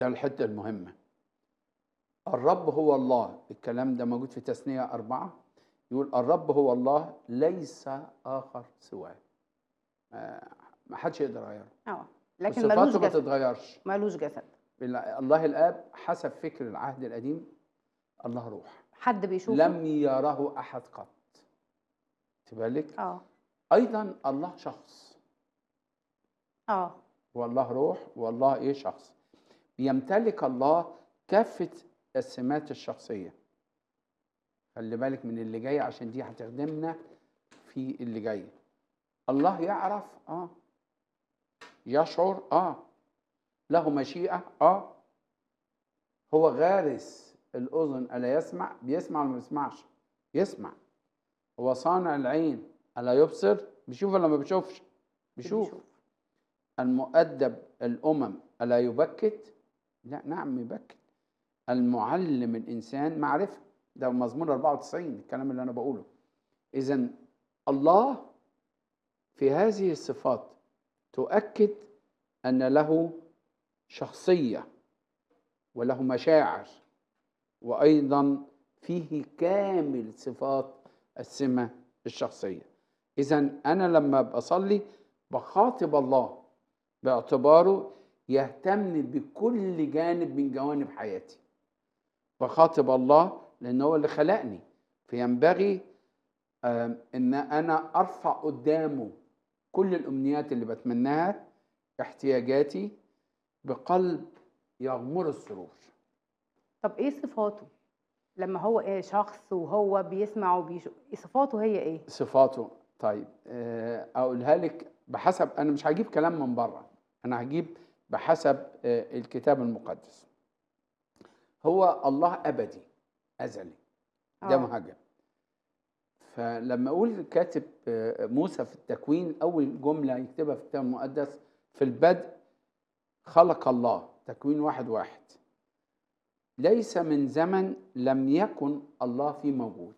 ده الحتة المهمة الرب هو الله الكلام ده موجود في تثنية أربعة يقول الرب هو الله ليس آخر سواه آه، ما حدش يقدر يغيره اه لكن ملوش وصفاته ما جسد تتغيرش ملوش جسد الله الآب حسب فكر العهد القديم الله روح حد بيشوفه لم يره أحد قط بالك اه أيضا الله شخص اه والله روح والله إيه شخص بيمتلك الله كافة السمات الشخصية خلي بالك من اللي جاي عشان دي هتخدمنا في اللي جاي الله يعرف اه يشعر اه له مشيئة اه هو غارس الأذن ألا يسمع بيسمع ولا ما بيسمعش يسمع هو صانع العين ألا يبصر بيشوف ولا ما بيشوفش بيشوف المؤدب الأمم ألا يبكت لا نعم يبكت المعلم الإنسان معرفة ده مزمور 94 الكلام اللي أنا بقوله إذا الله في هذه الصفات تؤكد أن له شخصية وله مشاعر وأيضا فيه كامل صفات السمة الشخصية إذا أنا لما بصلي بخاطب الله باعتباره يهتم بكل جانب من جوانب حياتي بخاطب الله لأن هو اللي خلقني فينبغي ان انا ارفع قدامه كل الامنيات اللي بتمناها احتياجاتي بقلب يغمر السرور طب ايه صفاته لما هو ايه شخص وهو بيسمع وبيشوف صفاته هي ايه صفاته طيب اقولها لك بحسب انا مش هجيب كلام من بره انا هجيب بحسب الكتاب المقدس هو الله ابدي ازلي ده مهاجم فلما اقول كاتب موسى في التكوين اول جمله يكتبها في الكتاب المقدس في البدء خلق الله تكوين واحد واحد ليس من زمن لم يكن الله فيه موجود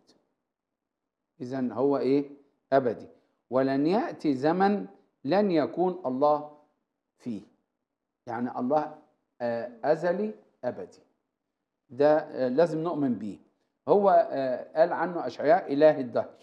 اذا هو ايه ابدي ولن ياتي زمن لن يكون الله فيه يعني الله ازلي ابدي ده لازم نؤمن بيه هو قال عنه أشعياء إله الدهر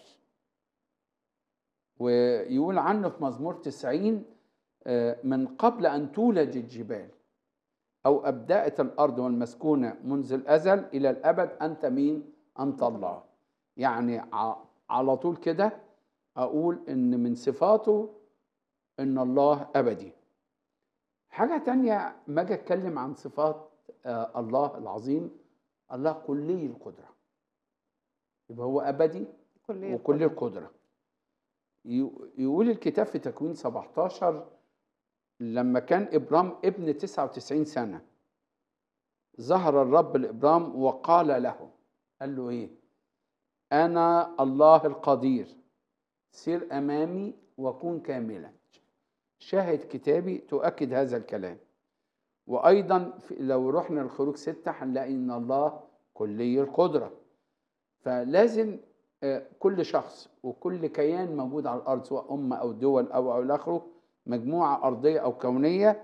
ويقول عنه في مزمور تسعين من قبل أن تولج الجبال أو أبدأت الأرض والمسكونة منذ الأزل إلى الأبد أنت مين؟ أنت الله يعني على طول كده أقول إن من صفاته إن الله أبدي حاجة تانية ما أجي أتكلم عن صفات الله العظيم الله كلي القدره يبقى هو ابدي كلية وكل القدره يقول الكتاب في تكوين 17 لما كان ابرام ابن 99 سنه ظهر الرب لابرام وقال له قال له ايه انا الله القدير سير امامي وكن كاملا شاهد كتابي تؤكد هذا الكلام وايضا لو رحنا الخروج ستة هنلاقي ان الله كلي القدره فلازم كل شخص وكل كيان موجود على الارض سواء امه او دول او او اخره مجموعه ارضيه او كونيه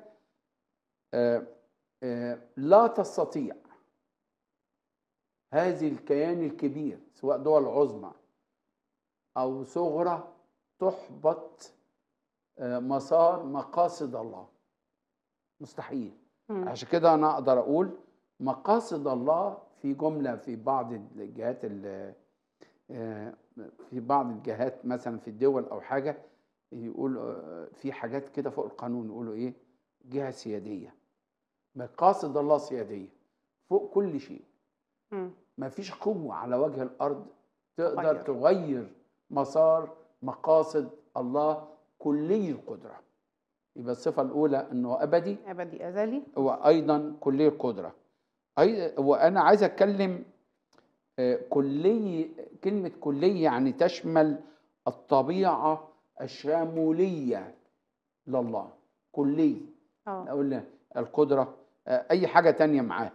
لا تستطيع هذه الكيان الكبير سواء دول عظمى او صغرى تحبط مسار مقاصد الله مستحيل م. عشان كده انا اقدر اقول مقاصد الله في جمله في بعض الجهات في بعض الجهات مثلا في الدول او حاجه يقول في حاجات كده فوق القانون يقولوا ايه جهه سياديه مقاصد الله سياديه فوق كل شيء ما فيش قوه على وجه الارض تقدر غير. تغير مسار مقاصد الله كلي القدره يبقى الصفه الاولى انه ابدي ابدي ازلي وايضا كلي القدره وانا عايز اتكلم كلي كلمه كلي يعني تشمل الطبيعه الشاموليه لله كلي اقول القدره اي حاجه تانية معاه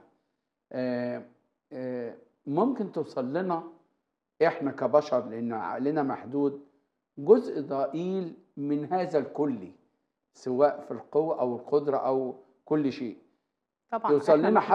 ممكن توصل لنا احنا كبشر لان عقلنا محدود جزء ضئيل من هذا الكلي سواء في القوه او القدره او كل شيء طبعا يوصل إحنا لنا محرومين